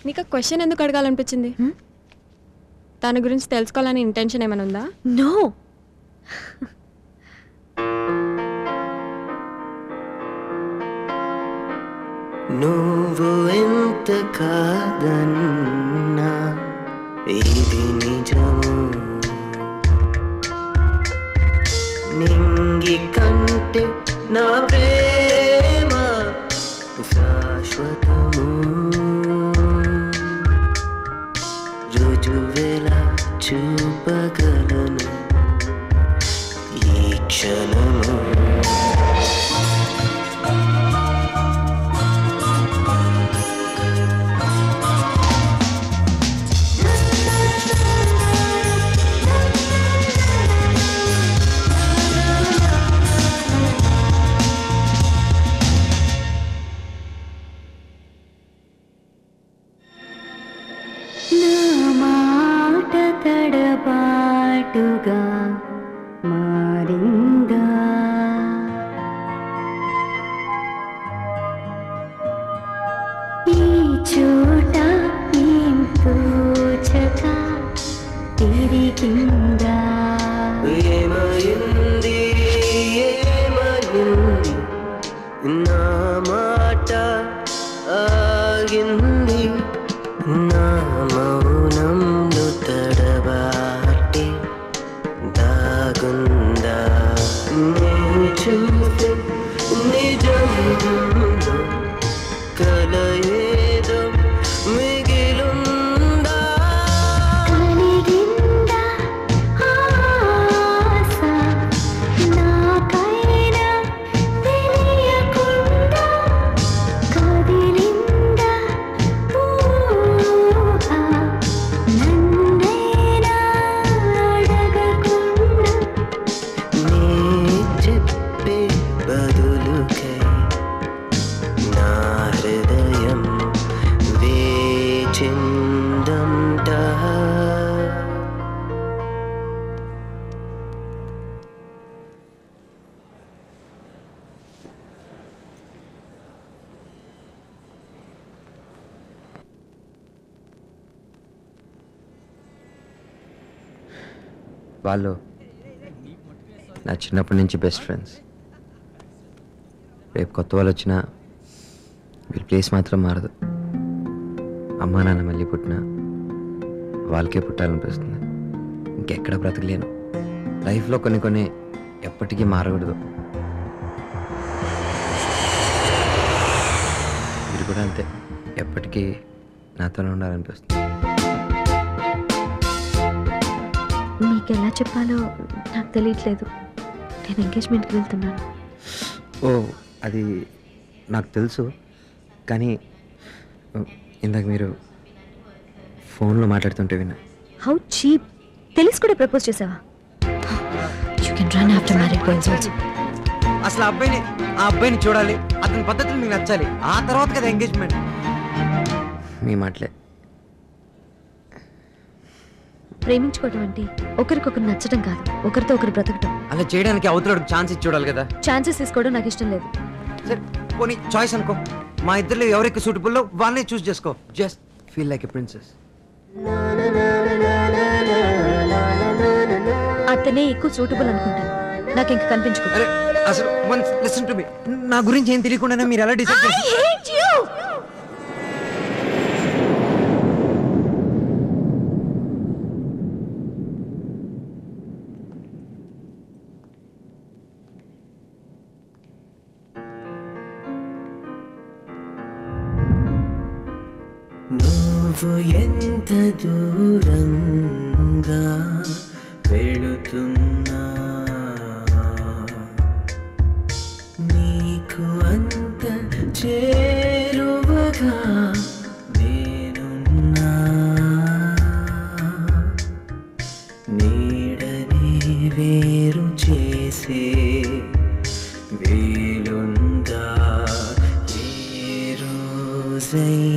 నీకు క్వశ్చన్ ఎందుకు అడగాలనిపించింది తన గురించి తెలుసుకోవాలని ఇంటెన్షన్ ఏమైనా ఉందా నో నువ్వు ఎంత కాదన్నా ఇది నిజము నింగి కంటే నా ప్రేమ శాశ్వతము రుజువెలా చూపగలను ఈ క్షణము నా మాట తడబాటుగా మారిందా ఈ చోట ఏం తోచక తిరిగిందా ఏమైంది ఏమైంది నా మాట ఆగింది నా మౌనంలో తడబాటి దాగుందా నీ చూస్తే నిజంలో కల ఏదో మిగిలుందా కలిగిందా ఆశ నాకైనా తెలియకుండా కదిలిందా ఊహ నన్నైనా అడగకుండా నీ చెప్పే బదులుకై నా హృదయం వేచిందంట వాళ్ళు నా చిన్నప్పటి నుంచి బెస్ట్ ఫ్రెండ్స్ రేపు కొత్త వాళ్ళు వచ్చినా వీళ్ళ ప్లేస్ మాత్రం మారదు అమ్మా నాన్న మళ్ళీ పుట్టినా వాళ్ళకే పుట్టాలనిపిస్తుంది ఇంకెక్కడ బ్రతకలేను లైఫ్లో కొన్ని కొన్ని ఎప్పటికీ మారకూడదు మీరు కూడా అంతే ఎప్పటికీ నాతోనే ఉండాలనిపిస్తుంది మీకు ఎలా చెప్పాలో నాకు తెలియట్లేదు నేను ఎంగేజ్మెంట్కి వెళ్తున్నాను ఓ అది నాకు తెలుసు కానీ ఉ, ఇందాక మీరు ఫోన్లో మాట్లాడుతుంటే విన్నా హౌ చీప్ తెలిసి కూడా ప్రపోజ్ చేసావా you can run after married girls also అసలు ఆ అబ్బాయిని ఆ అబ్బాయిని చూడాలి అతని పద్ధతులు మీకు నచ్చాలి ఆ తర్వాత కదా ఎంగేజ్మెంట్ మీ మాటలే ప్రేమించుకోవడం అంటే ఒకరికొకరు నచ్చడం కాదు ఒకరితో ఒకరు బ్రతకడం అలా చేయడానికి అవతలకి ఛాన్స్ ఇచ్చి చూడాలి కదా ఛాన్సెస్ తీసుకోవడం నాకు ఇష్టం లేదు సరే పోనీ చాయిస్ అనుకో మా ఇద్దరిలో ఎవరికి సూటబుల్లో వాళ్ళని చూస్ చేసుకో just feel like a princess అతనే ఎక్కువ సూటబుల్ అనుకుంటాను నాకు ఇంక కనిపించుకో అరే అసలు వన్స్ లిసన్ టు మీ నా గురించి ఏం తెలియకుండానే మీరు ఎలా డిసైడ్ చేస్తారు నువ్వు ఎంత దూరంగా వెళుతున్నా నీకు అంత చేరువగా నేనున్నా నీడని వేరు చేసే వీలుందా ఏ రోజైనా